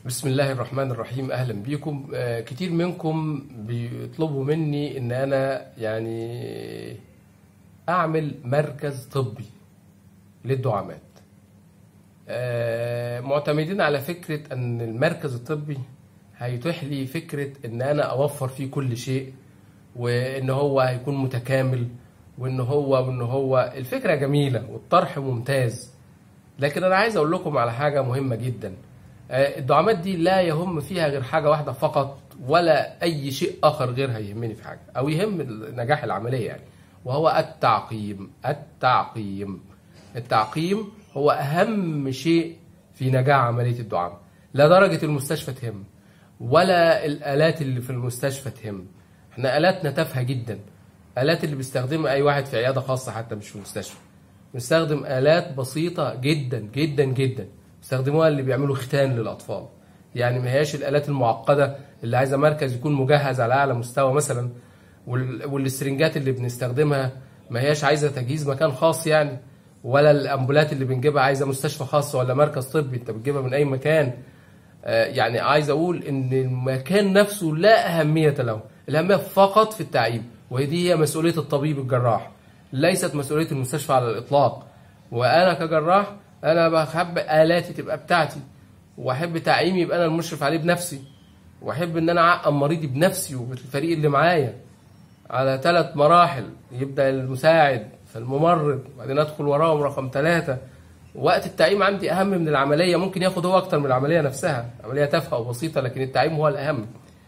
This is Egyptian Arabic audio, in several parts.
بسم الله الرحمن الرحيم اهلا بيكم آه، كتير منكم بيطلبوا مني ان انا يعني اعمل مركز طبي للدعامات آه، معتمدين على فكرة ان المركز الطبي هيتيح لي فكرة ان انا اوفر فيه كل شيء وان هو هيكون متكامل وان هو وان هو الفكرة جميلة والطرح ممتاز لكن انا عايز اقول لكم على حاجة مهمة جدا آه، الدعامات دي لا يهم فيها غير حاجة واحدة فقط ولا أي شيء آخر غيرها يهمني في حاجة أو يهم نجاح العملية يعني وهو التعقيم التعقيم التعقيم هو أهم شيء في نجاح عملية الدعامة لا درجة المستشفى تهم ولا الآلات اللي في المستشفى تهم احنا آلاتنا تافهة جدا آلات اللي بيستخدمها أي واحد في عيادة خاصة حتى مش في المستشفى بنستخدم آلات بسيطة جدا جدا جدا بيستخدموها اللي بيعملوا ختان للاطفال يعني ما هياش الالات المعقده اللي عايزه مركز يكون مجهز على اعلى مستوى مثلا وال- والسرنجات اللي بنستخدمها ما هياش عايزه تجهيز مكان خاص يعني ولا الامبولات اللي بنجيبها عايزه مستشفى خاص ولا مركز طبي انت بتجيبها من اي مكان آه، يعني عايز اقول ان المكان نفسه لا اهميه له الاهميه فقط في التعيين وهي دي هي مسؤوليه الطبيب الجراح ليست مسؤوليه المستشفى على الاطلاق وانا كجراح انا بحب الاتي تبقى بتاعتي واحب تعييمي يبقى انا المشرف عليه بنفسي واحب ان انا اعقم مريضي بنفسي وبالفريق اللي معايا على ثلاث مراحل يبدا المساعد فالممرض بعدين ادخل وراهم رقم ثلاثة وقت التعيين عندي اهم من العمليه ممكن ياخد هو اكتر من العمليه نفسها عمليه تافهه وبسيطه لكن التعيين هو الاهم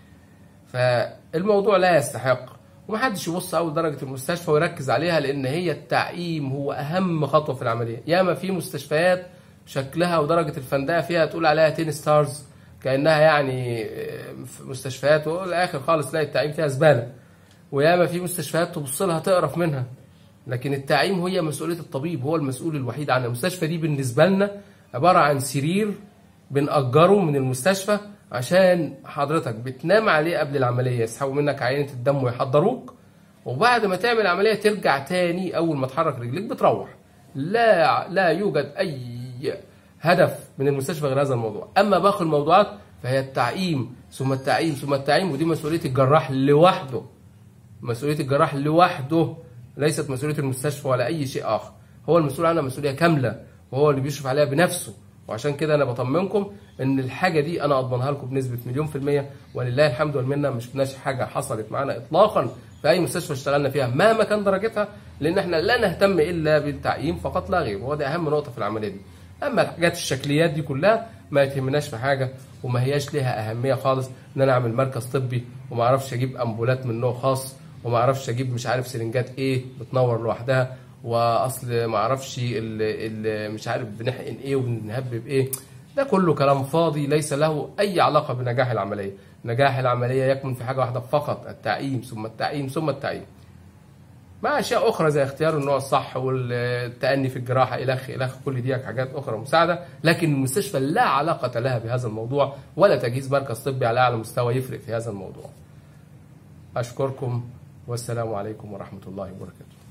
فالموضوع لا يستحق ومحدش يبص اول درجه المستشفى ويركز عليها لان هي التعقيم هو اهم خطوه في العمليه ياما في مستشفيات شكلها ودرجه الفندقه فيها تقول عليها 10 ستارز كانها يعني آه، في مستشفيات والاخر خالص تلاقي التعقيم فيها زباله وياما في مستشفيات تبص لها تقرف منها لكن التعقيم هي مسؤوليه الطبيب هو المسؤول الوحيد عنها المستشفى دي بالنسبه لنا عباره عن سرير بنأجره من المستشفى عشان حضرتك بتنام عليه قبل العملية يسحبوا منك عينة الدم ويحضروك وبعد ما تعمل عملية ترجع تاني أول ما تحرك رجليك بتروح لا لا يوجد أي هدف من المستشفى غير هذا الموضوع أما باقي الموضوعات فهي التعقيم ثم التعقيم ثم التعقيم ودي مسؤولية الجراح لوحده مسؤولية الجراح لوحده ليست مسؤولية المستشفى ولا أي شيء آخر هو المسؤول عنها مسؤولية كاملة وهو اللي بيشرف عليها بنفسه وعشان كده أنا بطمنكم إن الحاجة دي أنا أضمنها لكم بنسبة مليون في المية ولله الحمد والمنة مش شفناش حاجة حصلت معانا إطلاقا في أي مستشفى اشتغلنا فيها مهما كان درجتها لأن إحنا لا نهتم إلا بالتعيين فقط لا غير وهو ده أهم نقطة في العملية دي أما الحاجات الشكليات دي كلها ما يتهمناش في حاجة وما هياش ليها أهمية خالص إن أنا أعمل مركز طبي وما أعرفش أجيب أمبولات من نوع خاص وما اعرفش اجيب مش عارف سرنجات ايه بتنور لوحدها واصل ما اعرفش ال- ال- مش عارف بنحقن ايه وبنهبب ايه ده كله كلام فاضي ليس له اي علاقه بنجاح العمليه نجاح العمليه يكمن في حاجه واحده فقط التعيين ثم التعيين ثم التعيين مع اشياء اخرى زي اختيار النوع الصح والتاني في الجراحه الخ الخ كل دي حاجات اخرى مساعده لكن المستشفى لا علاقه لها بهذا الموضوع ولا تجهيز مركز طبي على اعلى مستوى يفرق في هذا الموضوع اشكركم والسلام عليكم ورحمه الله وبركاته